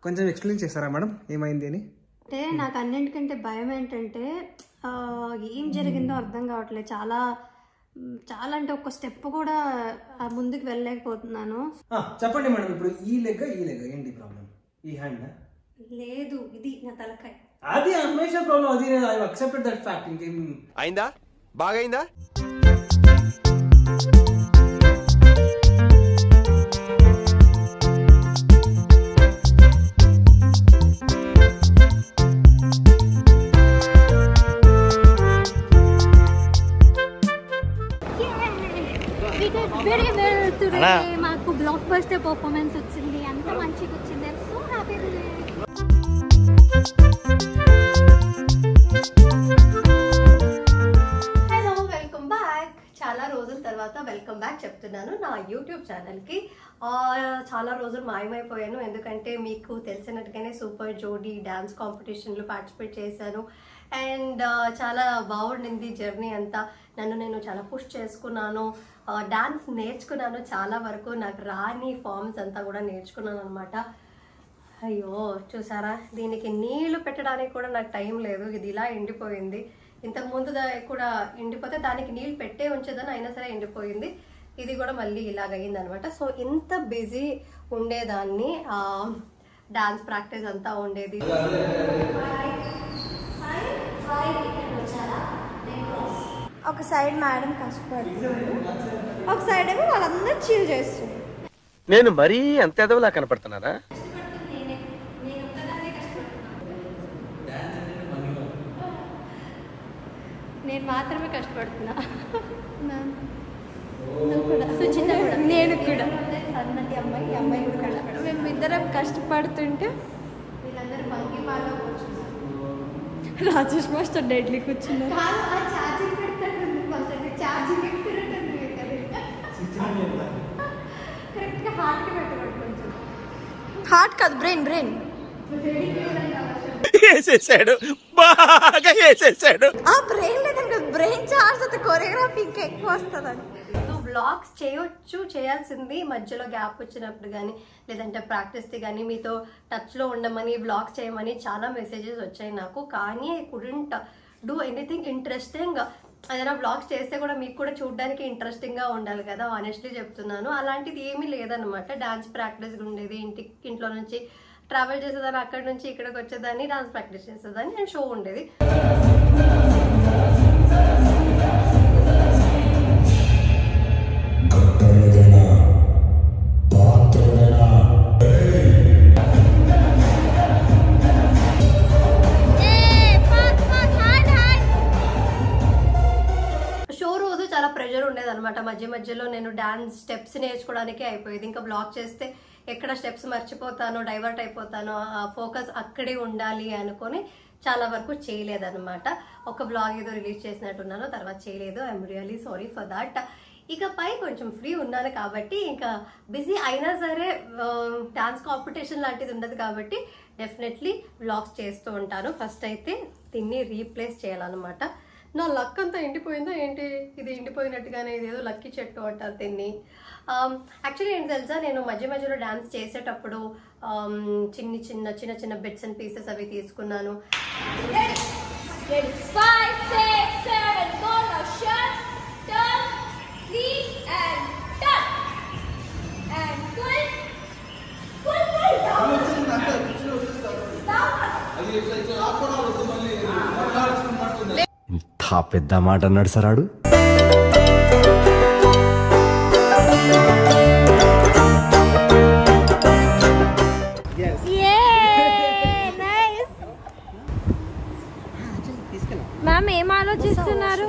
కొంచెం ఎక్స్ప్లెయిన్ చేస్తారా మేడం ఏమైంది అని అంటే నాకు అన్నింటికంటే భయం ఏంటంటే ఆ, ఏం జరిగిందో అర్థం కావట్లేదు చాలా మ్, చాలా అంటే ఒక స్టెప్ కూడా ఆ, ముందుకు వెళ్ళలేకపోతున్నాను ఆ, చెప్పండి మేడం ఇప్పుడు ఈ లెగ్ ఈ లెగ్ ఏంటి ప్రాబ్లం ఈ హ్యాండ్ లేదు ఇది నా తలకాయ అది అన్వేషణ ప్రాబ్లం అది ఐ అక్సెప్టెడ్ దట్ ఫ్యాక్ట్ ఇంకేం అయిందా బాగైందా వెరీ వెల్ టుడే మాకు బ్లాక్ బస్టర్ పర్ఫార్మెన్స్ వచ్చింది అంత మంచిగా వచ్చింది so happy hello welcome back చాలా రోజుల తర్వాత వెల్కమ్ బ్యాక్ చెప్తున్నాను నా యూట్యూబ్ ఛానల్కి ఆ, చాలా రోజులు మాయమైపోయాను ఎందుకంటే మీకు తెలిసినట్టుగానే సూపర్ జోడీ డ్యాన్స్ కాంపిటీషన్లో పార్టిసిపేట్ చేశాను అండ్ చాలా బాగుండింది జర్నీ అంతా నన్ను నేను చాలా పుష్ చేసుకున్నాను డాన్స్ నేర్చుకున్నాను చాలా వరకు నాకు రాని ఫామ్స్ అంతా కూడా నేర్చుకున్నాను అనమాట అయ్యో చూసారా దీనికి నీళ్లు పెట్టడానికి కూడా నాకు టైం లేదు ఇది ఇలా ఎండిపోయింది ఇంతకు ముందు దా- కూడా ఎండిపోతే దానికి నీళ్ళు పెట్టే ఉంచేదని అయినా సరే ఎండిపోయింది ఇది కూడా మళ్ళీ ఇలాగ అయిందనమాట సో ఇంత బిజీ ఉండేదాన్ని డాన్స్ ప్రాక్టీస్ అంతా ఉండేది ఒక సైడ్ మేడం కష్టపడుతుంది ఒక సైడ్ ఏమో వాళ్ళందరూ చిల్ చేస్తుంది నేను మరీ అంత ఎదవలా కనపడుతున్నారా నేను మాత్రమే కష్టపడుతున్నా నువ్వు కూడా సుచిత కూడా నేను కూడా సన్నటి అమ్మాయి ఈ అమ్మాయి కూడా కష్టపడ మేము ఇద్దరం కష్టపడుతుంటే వీళ్ళందరూ మంకీ పాలో కూర్చున్నారు రాజేష్ మాస్టర్ డెడ్లీ కూర్చున్నారు కాదు ఆ ఛార్జింగ్ పెడతాడు ఫస్ట్ అంటే ఛార్జింగ్ ఎక్కుతున్నట్టుంది కరెక్ట్గా హార్ట్కి పెట్టబడి కొంచెం హార్ట్ కాదు బ్రెయిన్ బ్రెయిన్ వేసేసాడు బాగా వేసేసాడు ఆ బ్రెయిన్ లేదండి బ్రెయిన్ చార్జ్ అయితే కొరియోగ్రఫీ ఇంకా ఎక్కువ వస్తుందని సో వ్లాగ్స్ చేయొచ్చు చేయాల్సింది మధ్యలో గ్యాప్ వచ్చినప్పుడు కానీ లేదంటే ప్రాక్టీస్ది కానీ మీతో టచ్లో ఉండమని వ్లాగ్స్ చేయమని చాలా మెసేజెస్ వచ్చాయి నాకు కానీ I couldn't do anything interesting ఏదైనా వ్లాగ్స్ చేస్తే కూడా మీకు కూడా చూడడానికి ఇంట్రెస్టింగ్గా ఉండాలి కదా ఆనెస్ట్లీ చెప్తున్నాను అలాంటిది ఏమీ లేదనమాట డాన్స్ ప్రాక్టీస్ ఉండేది ఇంటి ఇంట్లో నుంచి ట్రావెల్ చేసేదాన్ని అక్కడి నుంచి ఇక్కడికి వచ్చేదాన్ని డాన్స్ ప్రాక్టీస్ చేసేదాన్ని అండ్ షో ఉండేది షో రోజు చాలా ప్రెషర్ ఉండేది అనమాట మధ్య మధ్యలో నేను డాన్స్ స్టెప్స్ నేర్చుకోవడానికి అయిపోయేది ఇంకా బ్లాక్ చేస్తే ఎక్కడ స్టెప్స్ మర్చిపోతానో డైవర్ట్ అయిపోతానో ఆ ఫోకస్ అక్కడే ఉండాలి అనుకొని చాలా వరకు చేయలేదన్నమాట ఒక బ్లాగ్ ఏదో రిలీజ్ చేసినట్టున్నాను తర్వాత చేయలేదు I'm really sorry for that ఇకపై కొంచెం ఫ్రీ ఉన్నాను కాబట్టి ఇంకా బిజీ అయినా సరే డాన్స్ కాంపిటీషన్ లాంటిది ఉండదు కాబట్టి డెఫినెట్లీ వ్లాగ్స్ చేస్తూ ఉంటాను ఫస్ట్ అయితే దీన్ని రీప్లేస్ చేయాలన్నమాట నా లక్ అంతా ఎండిపోయిందా ఏంటి ఇది ఎండిపోయినట్టుగానే ఇది ఏదో లక్కీ చెట్టు అంటారు దీన్ని యాక్చువల్లీ ఏంటి తెలుసా నేను మధ్య మధ్యలో డాన్స్ చేసేటప్పుడు um, చిన్ని చిన్న చిన్న చిన్న బిట్స్ అండ్ పీసెస్ అవి తీసుకున్నాను Five, six, seven, go now. Shut, turn, freeze, and turn. And pull, pull, pull down. ఇంత పెద్ద మాట అన్నాడు సరాడు మ్యామ్ ఏం ఆలోచిస్తున్నారు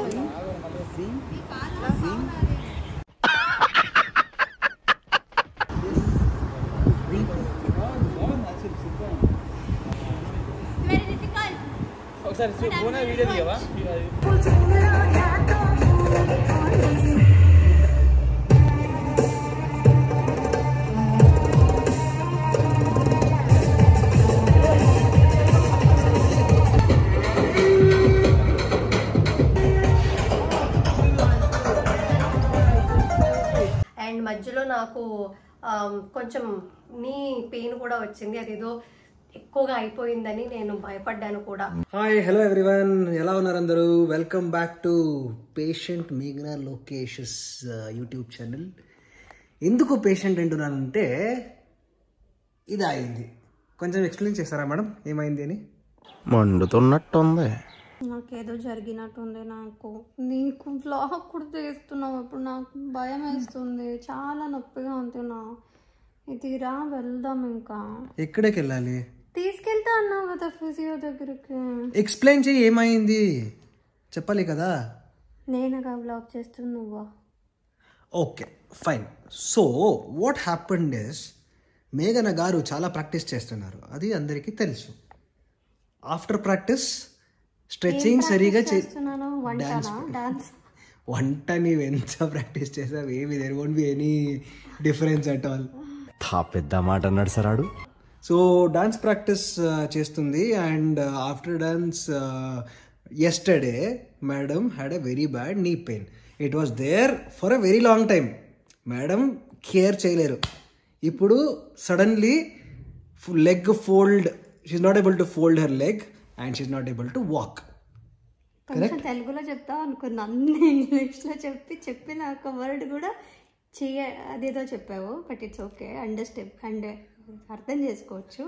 అండ్ మధ్యలో నాకు ఆమ్, కొంచెం నీ పెయిన్ కూడా వచ్చింది అదేదో ఎక్కువగా అయిపోయిందని నేను భయపడ్డాను కూడా హాయ్ హలో ఎవ్రీవన్ ఎలా ఉన్నారు అందరూ వెల్కమ్ బ్యాక్ టు పేషెంట్ మేఘనా లోకేషస్ యూట్యూబ్ ఛానల్ ఎందుకు పేషెంట్ అంటున్నానంటే ఇది అయింది కొంచెం ఎక్స్ప్లెయిన్ చేస్తారా మేడం ఏమైంది అని మండుతున్నట్టుంది నాకేదో జరిగినట్టుంది నాకు నీకు వ్లాగ్ కూడా చేస్తున్నావు ఇప్పుడు నాకు భయం వేస్తుంది చాలా నొప్పిగా ఉంది నా ఇది రా వెళ్దాం ఇంకా ఎక్కడికి వెళ్ళాలి తీసుకెళ్తా అన్నావు కదా ఫిజియో దగ్గరికి ఎక్స్ప్లెయిన్ చేయి ఏమైంది చెప్పాలి కదా నేనుగా వ్లాగ్ చేస్తున్నా నువ్వా okay fine so what happened is మేఘన గారు చాలా ప్రాక్టీస్ చేస్తున్నారు అది అందరికీ తెలుసు ఆఫ్టర్ ప్రాక్టీస్ స్ట్రెచ్చింగ్ సరిగా చే చేస్తున్నాను వంటనా డాన్స్ వంట నీవు ఎంత ప్రాక్టీస్ చేసావు ఏమి there won't be any difference at all తా పెద్ద మాట అన్నాడు సార్ ఆడు సో డాన్స్ ప్రాక్టీస్ చేస్తుంది and after dance yesterday madam had a very bad knee pain it was there for a very long time madam care చేయలేరు ఇప్పుడు suddenly leg fold she's not able to fold her leg and she's not able to walk కొంచెం తెలుగులో చెప్తావు అనుకున్నా అన్ని ఇంగ్లీష్లో చెప్పి చెప్పిన ఒక వర్డ్ కూడా చెయ్య అదేదో చెప్పావు but it's okay understand and అర్థం చేసుకోవచ్చు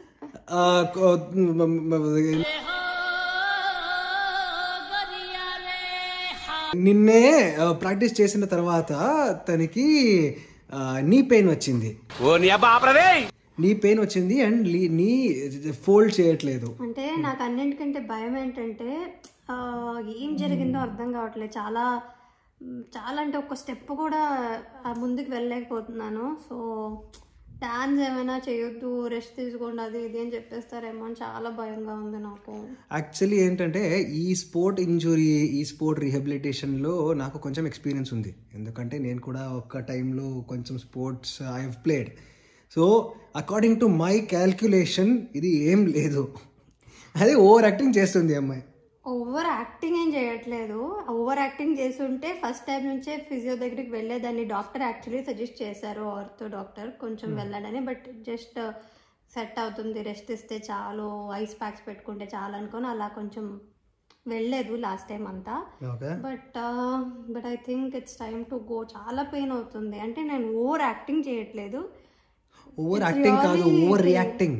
నిన్నే ప్రాక్టీస్ చేసిన తర్వాత తనకి నీ పెయిన్ వచ్చింది ఓ నీ అబ్బా ఆపరదే నీ పెయిన్ వచ్చింది అండ్ నీ ఫోల్డ్ చేయట్లేదు అంటే నాకు అన్నింటికంటే భయం ఏంటంటే ఆ, ఏం జరిగిందో అర్థం కావట్లేదు చాలా మ్, చాలా అంటే ఒక స్టెప్ కూడా ఆ, ముందుకు వెళ్ళలేకపోతున్నాను సో డాన్స్ ఏమైనా చేయొద్దు రెస్ట్ తీసుకోండి అది ఇది అని చెప్పేస్తారేమో అని చాలా భయంగా ఉంది నాకు యాక్చువల్లీ ఏంటంటే ఈ స్పోర్ట్ ఇంజురీ ఈ స్పోర్ట్ రీహాబిలిటేషన్లో నాకు కొంచెం ఎక్స్పీరియన్స్ ఉంది ఎందుకంటే నేను కూడా ఒక టైంలో కొంచెం sports I have played so according to my calculation ఇది ఏం లేదు అదే ఓవర్ యాక్టింగ్ చేస్తుంది ఈ అమ్మాయి ఓవర్ యాక్టింగ్ ఏం చేయట్లేదు ఓవర్ యాక్టింగ్ చేస్తుంటే ఫస్ట్ టైం నుంచే ఫిజియో దగ్గరికి వెళ్ళేదాన్ని డాక్టర్ యాక్చువల్లీ సజెస్ట్ చేశారు ఆర్థో డాక్టర్ కొంచెం వెళ్ళాడని బట్ జస్ట్ సెట్ అవుతుంది రెస్ట్ ఇస్తే చాలు ఐస్ ప్యాక్స్ పెట్టుకుంటే చాలు అనుకొని అలా కొంచెం వెళ్ళలేదు లాస్ట్ టైం అంతా okay but but I think it's time to go చాలా పెయిన్ అవుతుంది అంటే నేను ఓవర్ యాక్టింగ్ చేయట్లేదు ఓవర్ యాక్టింగ్ కాదు ఓవర్ రియాక్టింగ్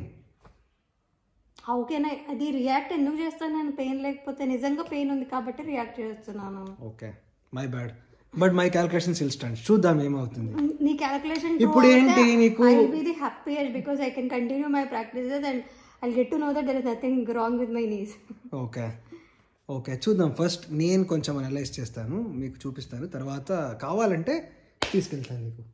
ఓకేనా అది రియాక్ట్ ఎందుకు చేస్తాను నేను పెయిన్ లేకపోతే నిజంగా పెయిన్ ఉంది కాబట్టి రియాక్ట్ చేస్తున్నాను okay my bad but my calculation still stand చూద్దాం ఏమవుతుంది నీ క్యాలిక్యులేషన్ ఇప్పుడు ఏంటి నీకు- I be the happiest because I can continue my practices and I get to know that there is nothing wrong with my knees okay okay చూద్దాం first నేను కొంచెం analyse చేస్తాను మీకు చూపిస్తాను తర్వాత కావాలంటే తీసుకెళ్తాను మీకు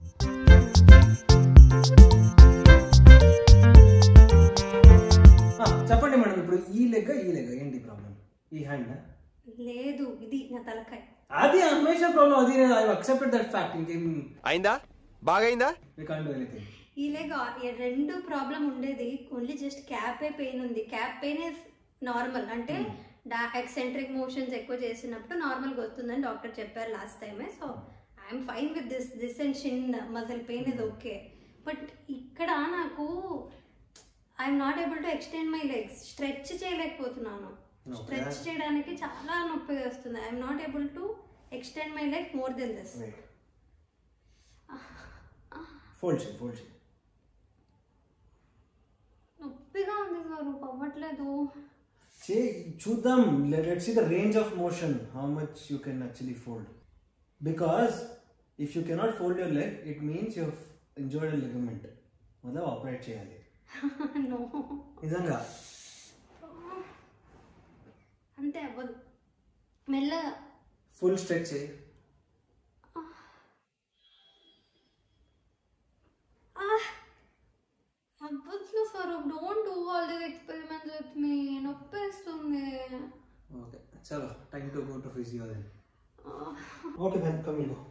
చెప్పండి మేడం ఇప్పుడు ఈ లెగ్ ఈ లెగ్ ఏంటి ప్రాబ్లం ఈ హ్యాండ్ లేదు ఇది నా తలకాయ అది అన్వేషణ ప్రాబ్లం అది నేను ఐ అక్సెప్టెడ్ దట్ ఫ్యాక్ట్ ఇంకేం అయిందా బాగైందా వి కాంట్ డూ ఎనీథింగ్ ఈ లెగ్ రెండు ప్రాబ్లం ఉండేది ఓన్లీ జస్ట్ క్యాపే పెయిన్ ఉంది క్యాప్ పెయిన్ ఇస్ నార్మల్ అంటే ఎక్సెంట్రిక్ మోషన్స్ ఎక్కువ చేసినప్పుడు నార్మల్గా వస్తుందని డాక్టర్ చెప్పారు లాస్ట్ టైమే so I'm fine with this this and shin muscle pain is okay but ఇక్కడ నాకు I'm not able to extend my legs stretch చేయలేకపోతున్నాను స్ట్రెచ్ చేయడానికి చాలా నొప్పి వస్తుంది I'm not able to extend my leg more than this fold చేయి fold చేయి నొప్పిగా ఉంది స్వరూప్ అవ్వట్లేదు See, చూద్దాం let's see the range of motion how much you can actually fold because if you cannot fold your leg it means you injured ligament మొదలు operate చేయాలి no నిజంగా అంతే అవ్వదు మెల్లగా ఫుల్ స్ట్రెచ్ చేయి అవ్వట్లేదు Swaroop don't do all this experiments with me నొప్పేస్తుంది okay చలో time to go to physio then okay then come go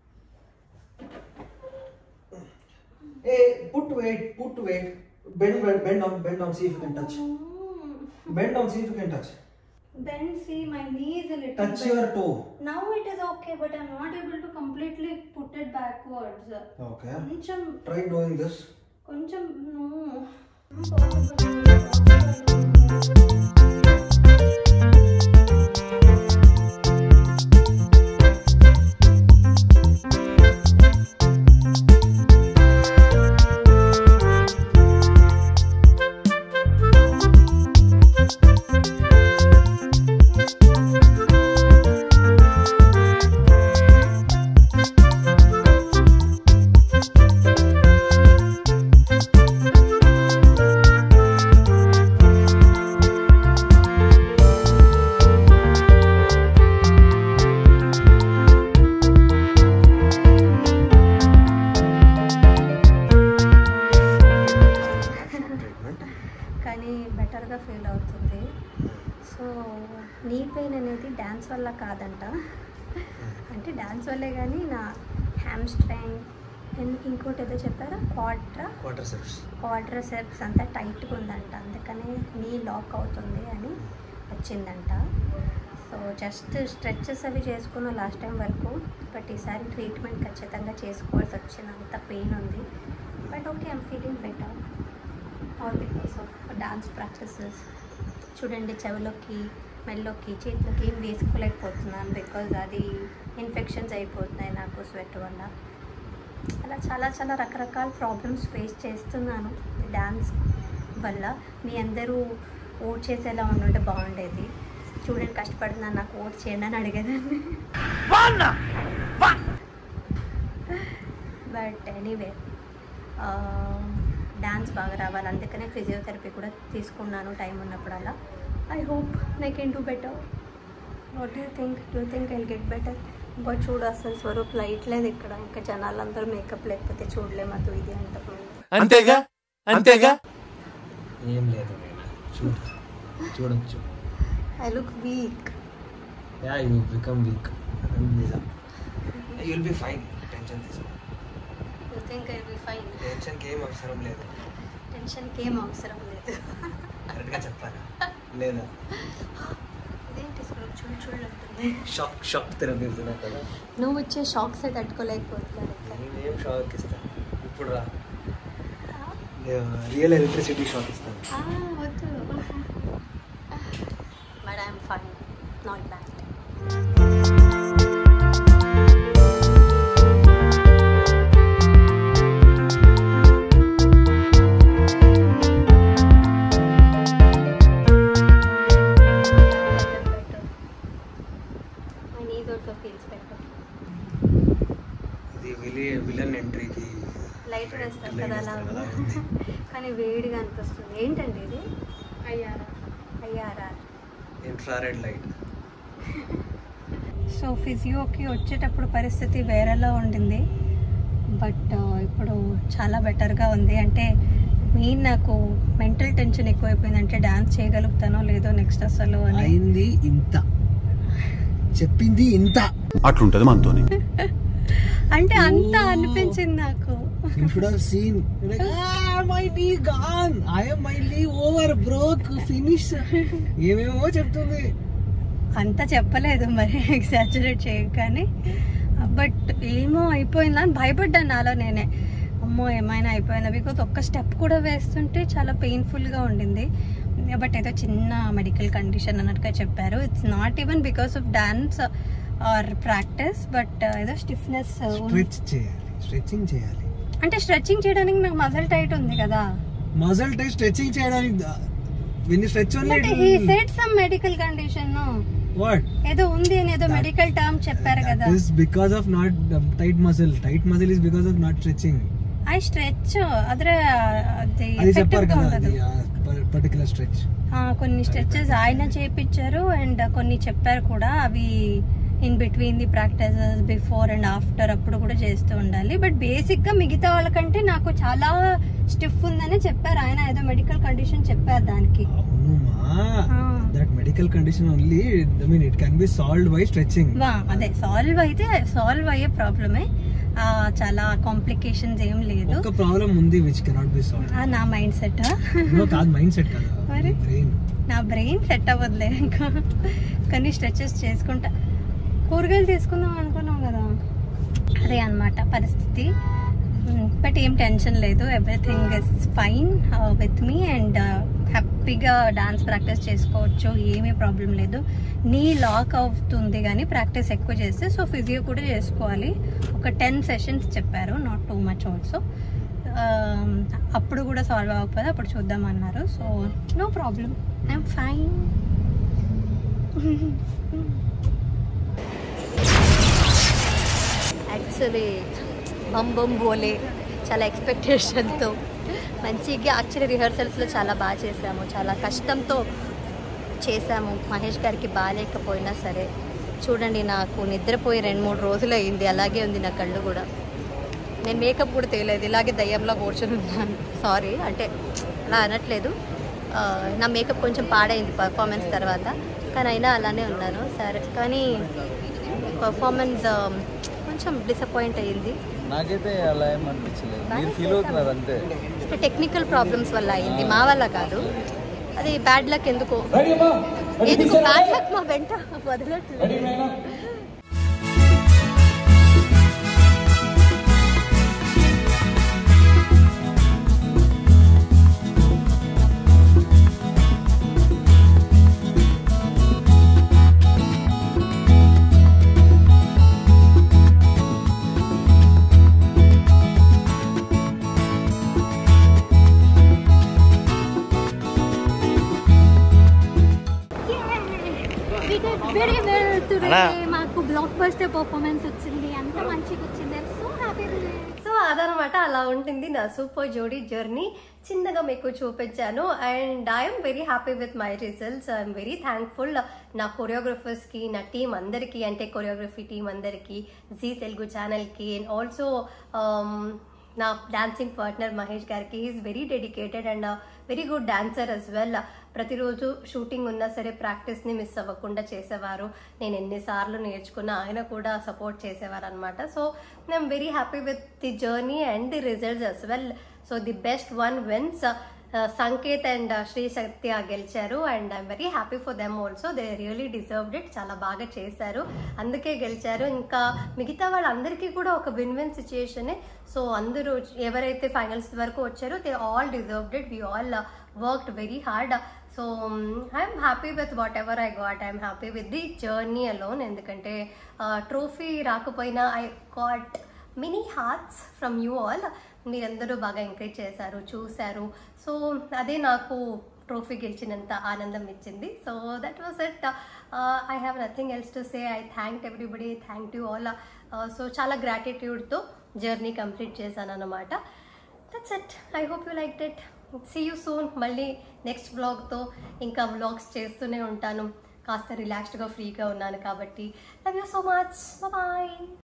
A put weight put weight bend bend down bend down see if you can touch bend down see if you can touch Then see my knee is a little touch bit- your toe Now it is okay, but I'm not able to completely put it backwards. Okay కొంచెం try doing this కొంచెం no. కానీ బెటర్గా feel అవుతుంది so knee pain అనేది dance వల్ల కాదంట అంటే dance వల్లే కానీ నా హ్యామ్ స్ట్రెంగ్ అండ్ ఇంకోటి ఏదో చెప్పారా క్వాడ్రా వాటర్ సెప్స్ క్వాడ్రసెప్స్ అంతా టైట్గా ఉందంట అందుకని నీ లాక్ అవుతుంది అని వచ్చిందంట సో జస్ట్ స్ట్రెచెస్ అవి చేసుకున్న లాస్ట్ టైం వరకు బట్ ఈసారి ట్రీట్మెంట్ ఖచ్చితంగా చేసుకోవాల్సి వచ్చింది అంత పెయిన్ ఉంది but okay I'm feeling better all because of dance practices చూడండి చెవులోకి మెల్లోకి చేతిలోకి ఏం వేసుకోలేకపోతున్నాను బికాజ్ అది ఇన్ఫెక్షన్స్ అయిపోతున్నాయి నాకు స్వెట్ వల్ల అలా చాలా చాలా రకరకాల ప్రాబ్లమ్స్ ఫేస్ చేస్తున్నాను డ్యాన్స్ వల్ల మీ అందరూ ఓట్ చేసేలా ఉండుంటే బాగుండేది చూడండి కష్టపడుతున్నాను నాకు ఓట్ చేయండి అని అడిగేదాన్ని బట్ ఎనీవే డ్యాన్స్ బాగా రావాలి అందుకనే ఫిజియోథెరపీ కూడా తీసుకున్నాను టైం ఉన్నప్పుడల్లా I hope I can do better what you think do think I get better but చూడు అసలు స్వరూప్ లైట్ లేదు ఇక్కడ ఇంకా జనాలందరూ మేకప్ లేకపోతే చూడలేము అది ఇది అంటారు అంతేగా అంతేగా ఏం లేదు చూడు చూడొచ్చు I look weak yeah you become weak నిజం యుల్ బి ఫైన్ టెన్షన్ తీసుకో you think I be fine టెన్షన్కి ఏం అవసరం లేదు టెన్షన్కి ఏం అవసరం లేదు కరెక్ట్గా చెప్పాలా లేదా ఇదేంటి స్వరూప్ చూడు చూడంటుంది షాక్ షాక్ తిరగలుగుతున్నా కదా నువ్వు ఇచ్చే షాక్సే తట్టుకోలేకపోతున్నారు ఇక్కడ నేనేం షాక్ ఇస్తాను ఇప్పుడు రా రియల్ ఎలక్ట్రిసిటీ షాక్ ఇస్తాను ఆ, వద్దు but I'm fine not bad My knees also feels better. ఇది విలి విలన్ ఎంట్రీకి లైట్ వేస్తారు Light కదా అలా వేస్తారు కదా, ఉంది. కానీ వేడిగా అనిపిస్తుంది ఏంటండి ఇది అయ్యారా ఐఆర్ఆర్ ఇన్ఫ్రారెడ్ లైట్ సో ఫిజియోకి వచ్చేటప్పుడు పరిస్థితి వేరేలా ఉండింది బట్ ఇప్పుడు చాలా బెటర్గా ఉంది అంటే మెయిన్ నాకు మెంటల్ టెన్షన్ ఎక్కువైపోయింది అంటే డాన్స్ చేయగలుగుతానో లేదో నెక్స్ట్ అసలు అని అయింది ఇంత చెప్పింది ఇంత అట్లుంటది మనతోని అంటే అంత అనిపించింది నాకు you should have seen my knee gone I am my లీ ఓవర్ బ్రోక్ ఫినిష్ ఏమేమో చెప్తుంది అంత చెప్పలేదు మరి ఎగ్జాజరేట్ చేయగానే బట్ ఏమో అయిపోయిందా అని భయపడ్డాను నాలో నేనే అమ్మో ఏమైనా అయిపోయిందా బికాజ్ ఒక్క స్టెప్ కూడా వేస్తుంటే చాలా పెయిన్ఫుల్గా ఉండింది బట్ ఏదో చిన్న మెడికల్ కండిషన్ అన్నట్టుగా చెప్పారు it's not even because of dance or practice but ఏదో స్టిఫ్నెస్ స్ట్రెచ్ చేయాలి స్ట్రెచింగ్ చేయాలి అంటే స్ట్రెచ్చింగ్ చేయడానికి నాకు మజల్ టైట్ ఉంది కదా మజల్ టై స్ట్రెచింగ్ చేయడానికి విన్ stretch but he said some medical condition what ఏదో ఉంది అని ఏదో మెడికల్ టర్మ్ చెప్పారు కదా is because of not tight muscle tight muscle is because of not stretching I stretch ఆದ್ರೆ అది అది effective చెప్పారు గా కదా ఉండదు అది పర్టికులర్ స్ట్రెచ్ ఆ, కొన్ని స్ట్రెచెస్ ఆయన చేపించారు అండ్ కొన్ని చెప్పారు కూడా అవి in between the practices before and after అప్పుడు కూడా చేస్తూ ఉండాలి బట్ బేసిక్ గా మిగతా వాళ్ళకంటే నాకు చాలా స్టిఫ్ ఉందని చెప్పారు ఆయన ఏదో మెడికల్ కండిషన్ చెప్పారు దానికి అవును మా ఆ. That medical condition only I mean it can be solved by stretching వా అదే సాల్వ్ అయితే సాల్వ్ అయ్యే ప్రాబ్లమే చాలా కాంప్లికేషన్స్ ఏం లేదు ఒక ప్రాబ్లం ఉంది విచ్ కెనాట్ బి సాల్వ్ ఆ, నా మైండ్ సెట్ నో కాదు మైండ్ సెట్ కదా మరి? బ్రెయిన్ నా బ్రెయిన్ సెట్ అవ్వదులే ఇంకా కొన్ని స్ట్రెచెస్ చేసుకుంటా కూరగాయలు తీసుకుందాం అనుకున్నాం కదా అదే అన్నమాట పరిస్థితి బట్ ఏం టెన్షన్ లేదు everything is fine with me and హ్యాపీగా డాన్స్ ప్రాక్టీస్ చేసుకోవచ్చు ఏమీ ప్రాబ్లం లేదు నీ లాక్ అవుతుంది కానీ ప్రాక్టీస్ ఎక్కువ చేస్తే సో ఫిజియో కూడా చేసుకోవాలి ఒక టెన్ సెషన్స్ చెప్పారు నాట్ టూ మచ్ ఆల్సో అప్పుడు కూడా సాల్వ్ అవ్వకపోతే అప్పుడు చూద్దామన్నారు so no problem I'm fine actually బమ్ బమ్ బోలే చాలా ఎక్స్పెక్టేషన్తో మంచిగా యాక్చువల్లీ రిహర్సల్స్లో చాలా బాగా చేసాము చాలా కష్టంతో చేశాము మహేష్ గారికి బాగాలేకపోయినా సరే చూడండి నాకు నిద్రపోయి రెండు మూడు రోజులు అయింది అలాగే ఉంది నా కళ్ళు కూడా నేను మేకప్ కూడా తెలియలేదు ఇలాగే దయ్యంలో కూర్చొని ఉన్నాను సారీ అంటే అలా అనట్లేదు ఆ, నా మేకప్ కొంచెం పాడైంది పర్ఫార్మెన్స్ తర్వాత కానీ అయినా అలానే ఉన్నాను సరే కానీ పర్ఫార్మెన్స్ కొంచెం డిసప్పాయింట్ అయ్యింది నాకైతే అలా ఏం అనిపించలేదు మీరు ఫీల్ అవుతున్నారు అంతే టెక్నికల్ ప్రాబ్లమ్స్ వల్ల అయింది మా వల్ల కాదు అది బ్యాడ్ లక్ ఎందుకు ఎందుకు బ్యాడ్ లక్ మా వెంట వదలట్లేదు వెరీ వెల్ టుడే అన్నా. మాకు బ్లాక్ బస్టర్ పర్ఫార్మెన్స్ వచ్చింది అంత మంచిగా వచ్చింది సో హ్యాపీ సో అదనమాట అలా ఉంటుంది నా సూపర్ జోడీ జర్నీ చిన్నగా మీకు చూపించాను and I'm very happy with my results I'm very thankful నా కొరియోగ్రఫర్స్కి నా టీం అందరికీ అంటే కొరియోగ్రఫీ టీం అందరికీ జీ తెలుగు ఛానల్కి అండ్ ఆల్సో నా dancing partner Mahesh garu is very dedicated and very good dancer as well ప్రతిరోజు షూటింగ్ ఉన్నా సరే ప్రాక్టీస్ని మిస్ అవ్వకుండా చేసేవారు నేను ఎన్నిసార్లు నేర్చుకున్నా ఆయన కూడా సపోర్ట్ చేసేవారు అనమాట so I'm very happy with the journey and the results as well so the best one wins Sanket and Sri Satya గెలిచారు and I'm very happy for them also they really deserved it చాలా బాగా చేశారు అందుకే గెలిచారు ఇంకా మిగతా వాళ్ళందరికీ కూడా ఒక విన్ విన్ సిచ్యుయేషనే సో అందరూ ఎవరైతే ఫైనల్స్ వరకు వచ్చారో they all deserved it we all worked very hard so I'm happy with whatever I got I'm happy with the journey alone ఎందుకంటే ట్రోఫీ రాకపోయినా I got many hearts from you all మీరందరూ బాగా encourage చేశారు చూశారు so అదే నాకు trophy గెలిచినంత ఆనందం ఇచ్చింది so that was it I have nothing else to say I thank everybody thank you all so చాలా గ్రాటిట్యూడ్తో జర్నీ కంప్లీట్ చేశాను అనమాట that's it I hope you like it see you soon మళ్ళీ నెక్స్ట్ బ్లాగ్తో ఇంకా వ్లాగ్స్ చేస్తూనే ఉంటాను కాస్త రిలాక్స్డ్గా ఫ్రీగా ఉన్నాను కాబట్టి love you so much bye